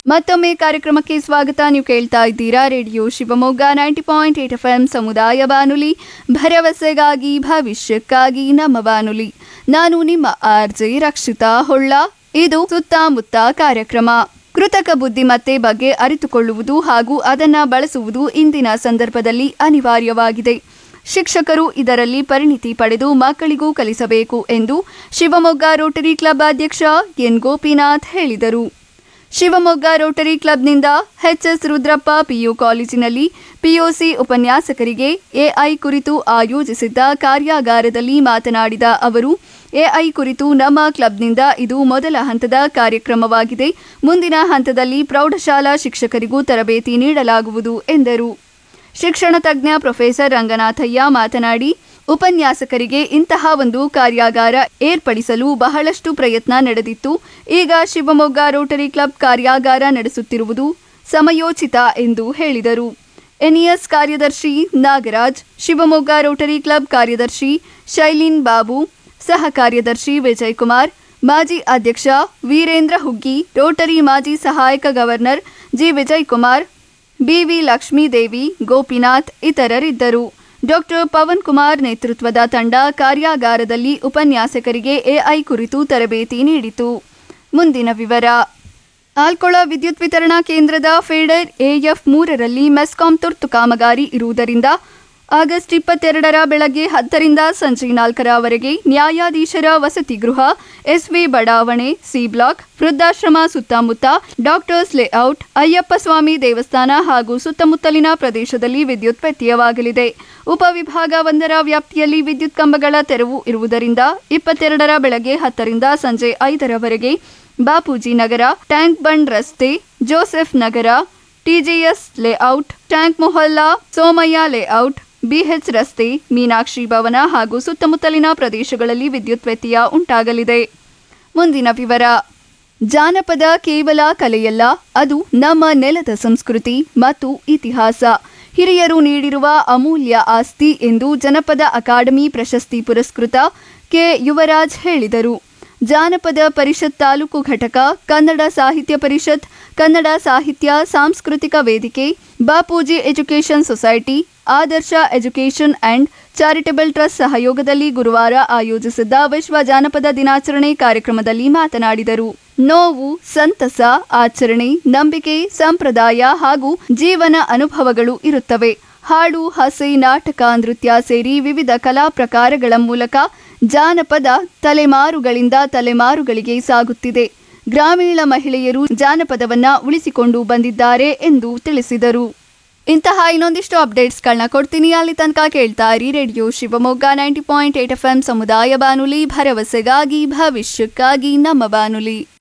ಮತ್ತೊಮ್ಮೆ ಕಾರ್ಯಕ್ರಮಕ್ಕೆ ಸ್ವಾಗತ ನೀವು ಕೇಳ್ತಾ ಇದ್ದೀರಾ radio Shivamogga ninety point eight F M ಸಮುದಾಯ ಬಾನುಲಿ ಭರವಸೆಗಾಗಿ ಭವಿಷ್ಯಕ್ಕಾಗಿ ನಮ್ಮ ಬಾನುಲಿ ನಾನು ನಿಮ್ಮ ಆರ್ ಜೆ ರಕ್ಷಿತಾ ಹೊಳ್ಳ ಇದು ಸುತ್ತಮುತ್ತ ಕಾರ್ಯಕ್ರಮ ಕೃತಕ ಬುದ್ಧಿಮತ್ತೆ ಬಗ್ಗೆ ಅರಿತುಕೊಳ್ಳುವುದು ಹಾಗೂ ಅದನ್ನು ಬಳಸುವುದು ಇಂದಿನ ಸಂದರ್ಭದಲ್ಲಿ ಅನಿವಾರ್ಯವಾಗಿದೆ ಶಿಕ್ಷಕರು ಇದರಲ್ಲಿ ಪರಿಣಿತಿ ಪಡೆದು ಮಕ್ಕಳಿಗೂ ಕಲಿಸಬೇಕು ಎಂದು ಶಿವಮೊಗ್ಗ ರೋಟರಿ ಕ್ಲಬ್ ಅಧ್ಯಕ್ಷ ಎನ್ ಗೋಪಿನಾಥ್ ಹೇಳಿದರು ಶಿವಮೊಗ್ಗ ರೋಟರಿ ಕ್ಲಬ್ನಿಂದ ಎಚ್ಎಸ್ ರುದ್ರಪ್ಪ ಪಿಯು ಕಾಲೇಜಿನಲ್ಲಿ ಪಿಒಸಿ ಉಪನ್ಯಾಸಕರಿಗೆ ಎಐ ಕುರಿತು ಆಯೋಜಿಸಿದ್ದ ಕಾರ್ಯಾಗಾರದಲ್ಲಿ ಮಾತನಾಡಿದ ಅವರು ಎಐ ಕುರಿತು ನಮ್ಮ ಕ್ಲಬ್ನಿಂದ ಇದು ಮೊದಲ ಹಂತದ ಕಾರ್ಯಕ್ರಮವಾಗಿದೆ ಮುಂದಿನ ಹಂತದಲ್ಲಿ ಪ್ರೌಢಶಾಲಾ ಶಿಕ್ಷಕರಿಗೂ ತರಬೇತಿ ನೀಡಲಾಗುವುದು ಎಂದರು ಶಿಕ್ಷಣ ತಜ್ಞ ಪ್ರೊಫೆಸರ್ ರಂಗನಾಥಯ್ಯ ಮಾತನಾಡಿ ಉಪನ್ಯಾಸಕರಿಗೆ ಇಂತಹ ಒಂದು ಕಾರ್ಯಾಗಾರ ಏರ್ಪಡಿಸಲು ಬಹಳಷ್ಟು ಪ್ರಯತ್ನ ನಡೆದಿತ್ತು ಈಗ ಶಿವಮೊಗ್ಗ ರೋಟರಿ ಕ್ಲಬ್ ಕಾರ್ಯಾಗಾರ ನಡೆಸುತ್ತಿರುವುದು ಸಮಯೋಚಿತ ಎಂದು ಹೇಳಿದರು ಎನ್ಇಎಸ್ ಕಾರ್ಯದರ್ಶಿ ನಾಗರಾಜ್ ಶಿವಮೊಗ್ಗ ರೋಟರಿ ಕ್ಲಬ್ ಕಾರ್ಯದರ್ಶಿ ಶೈಲಿನ್ ಬಾಬು ಸಹ ಕಾರ್ಯದರ್ಶಿ ವಿಜಯ್ ಕುಮಾರ್ ಮಾಜಿ ಅಧ್ಯಕ್ಷ ವೀರೇಂದ್ರ ಹುಗ್ಗಿ ರೋಟರಿ ಮಾಜಿ ಸಹಾಯಕ governor G Vijay Kumar BV Lakshmidevi Gopinath ಇತರರಿದ್ದರು ಡಾಕ್ಟರ್ ಪವನ್ ಕುಮಾರ್ ನೇತೃತ್ವದ ತಂಡ ಕಾರ್ಯಾಗಾರದಲ್ಲಿ ಉಪನ್ಯಾಸಕರಿಗೆ ಎಐ ಕುರಿತು ತರಬೇತಿ ನೀಡಿತು ಮುಂದಿನ ವಿವರ ಆಲ್ಕೊಳ ವಿದ್ಯುತ್ ವಿತರಣಾ ಕೇಂದ್ರದ ಫೀಡರ್ ಎಎಫ್ ಮೂರರಲ್ಲಿ ಮೆಸ್ಕಾಂ ತುರ್ತು ಕಾಮಗಾರಿ ಇರುವುದರಿಂದ ಆಗಸ್ಟ್ ಇಪ್ಪತ್ತೆರಡರ ಬೆಳಗ್ಗೆ ಹತ್ತರಿಂದ ಸಂಜೆ ನಾಲ್ಕರವರೆಗೆ ನ್ಯಾಯಾಧೀಶರ ವಸತಿ ಗೃಹ ಎಸ್ವಿ ಬಡಾವಣೆ ಸಿ ಬ್ಲಾಕ್ ವೃದ್ಧಾಶ್ರಮ ಸುತ್ತಮುತ್ತ ಡಾಕ್ಟರ್ಸ್ ಲೇಔಟ್ ಅಯ್ಯಪ್ಪ ಸ್ವಾಮಿ ದೇವಸ್ಥಾನ ಹಾಗೂ ಸುತ್ತಮುತ್ತಲಿನ ಪ್ರದೇಶದಲ್ಲಿ ವಿದ್ಯುತ್ ವ್ಯತ್ಯಯವಾಗಲಿದೆ ಉಪವಿಭಾಗ ಒಂದರ ವ್ಯಾಪ್ತಿಯಲ್ಲಿ ವಿದ್ಯುತ್ ಕಂಬಗಳ ತೆರವು ಇರುವುದರಿಂದ ಇಪ್ಪತ್ತೆರಡರ ಬೆಳಗ್ಗೆ ಹತ್ತರಿಂದ ಸಂಜೆ ಐದರವರೆಗೆ ಬಾಪೂಜಿ ನಗರ ಟ್ಯಾಂಕ್ ಬಂಡ್ ರಸ್ತೆ Joseph Nagar TGS layout tank Mohalla Somaiah layout BH ರಸ್ತೆ ಮೀನಾಕ್ಷಿ ಭವನ ಹಾಗೂ ಸುತ್ತಮುತ್ತಲಿನ ಪ್ರದೇಶಗಳಲ್ಲಿ ವಿದ್ಯುತ್ ವ್ಯತ್ಯಯ ಉಂಟಾಗಲಿದೆ ಮುಂದಿನ ವಿವರ ಜಾನಪದ ಕೇವಲ ಕಲೆಯಲ್ಲ ಅದು ನಮ್ಮ ನೆಲದ ಸಂಸ್ಕೃತಿ ಮತ್ತು ಇತಿಹಾಸ ಹಿರಿಯರು ನೀಡಿರುವ ಅಮೂಲ್ಯ ಆಸ್ತಿ ಎಂದು ಜನಪದ ಅಕಾಡೆಮಿ ಪ್ರಶಸ್ತಿ ಪುರಸ್ಕೃತ ಕೆ ಯುವರಾಜ್ ಹೇಳಿದರು ಜಾನಪದ ಪರಿಷತ್ ತಾಲೂಕು ಘಟಕ ಕನ್ನಡ ಸಾಹಿತ್ಯ ಪರಿಷತ್ ಕನ್ನಡ ಸಾಹಿತ್ಯ ಸಾಂಸ್ಕೃತಿಕ ವೇದಿಕೆ Bapuji education society Adarsha education and charitable trust ಸಹಯೋಗದಲ್ಲಿ ಗುರುವಾರ ಆಯೋಜಿಸಿದ್ದ ವಿಶ್ವ ಜಾನಪದ ದಿನಾಚರಣೆ ಕಾರ್ಯಕ್ರಮದಲ್ಲಿ ಮಾತನಾಡಿದರು ನೋವು ಸಂತಸ ಆಚರಣೆ ನಂಬಿಕೆ ಸಂಪ್ರದಾಯ ಹಾಗೂ ಜೀವನ ಅನುಭವಗಳು ಇರುತ್ತವೆ ಹಾಡು ಹಸೆ ನಾಟಕ ನೃತ್ಯ ಸೇರಿ ವಿವಿಧ ಕಲಾ ಪ್ರಕಾರಗಳ ಮೂಲಕ ಜಾನಪದ ತಲೆಮಾರುಗಳಿಂದ ತಲೆಮಾರುಗಳಿಗೆ ಸಾಗುತ್ತಿದೆ ಗ್ರಾಮೀಣ ಮಹಿಳೆಯರು ಜಾನಪದವನ್ನ ಉಳಿಸಿಕೊಂಡು ಬಂದಿದ್ದಾರೆ ಎಂದು ತಿಳಿಸಿದರು ಇಂತಹ ಇನ್ನೊಂದಿಷ್ಟು ಅಪ್ಡೇಟ್ಸ್ಗಳನ್ನ ಕೊಡ್ತೀನಿ ಅಲ್ಲಿ ತನಕ ಕೇಳ್ತಾ ಇರಿ radio Shivamogga ninety point eight F M ಸಮುದಾಯ ಬಾನುಲಿ ಭರವಸೆಗಾಗಿ ಭವಿಷ್ಯಕ್ಕಾಗಿ ನಮ್ಮ ಬಾನುಲಿ